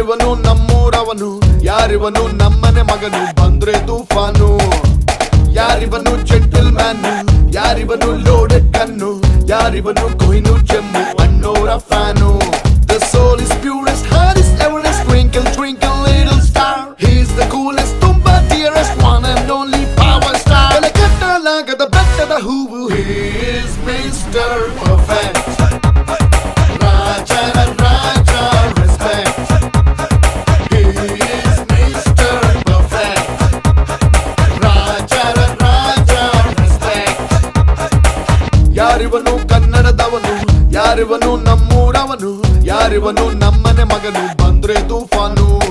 ಯಾರಿವನು ನಮ್ಮೂರವನು ಯಾರಿವನು ನಮ್ಮನೆ ಮಗನು ಬಂದ್ರೆ ತೂಫಾನು ಯಾರಿವನು ಜೆಂಟಲ್ ಮ್ಯಾನ್ ಯಾರಿವನು ಲೋಡೆಡ್ ಕಣ್ಣು ಯಾರಿವನು ಕೊಹಿನು ಜಮ್ಮು ಅನ್ನೋರ fan The soul is purest, heart is everest, twinkle, twinkle, little star. He's the coolest, tumba dearest, one and only power star. ಬೆಳಕಟ್ಟಲಾಗದ ಬೆಟ್ಟದ ಹೂವು he is Mr. Perfect. ರಾಜನ ರಾಜ respect. He is Mr. Perfect. ರಾಜರ ರಾಜ respect. ಯಾರಿವನು ಕನ್ನಡದವನು ಯಾರಿವನು ನಮ್ಮೂರವನು ಯಾರಿವನು ನಮ್ಮನೆ ಮಗನು ಬಂದ್ರೆ ತೂಫಾನು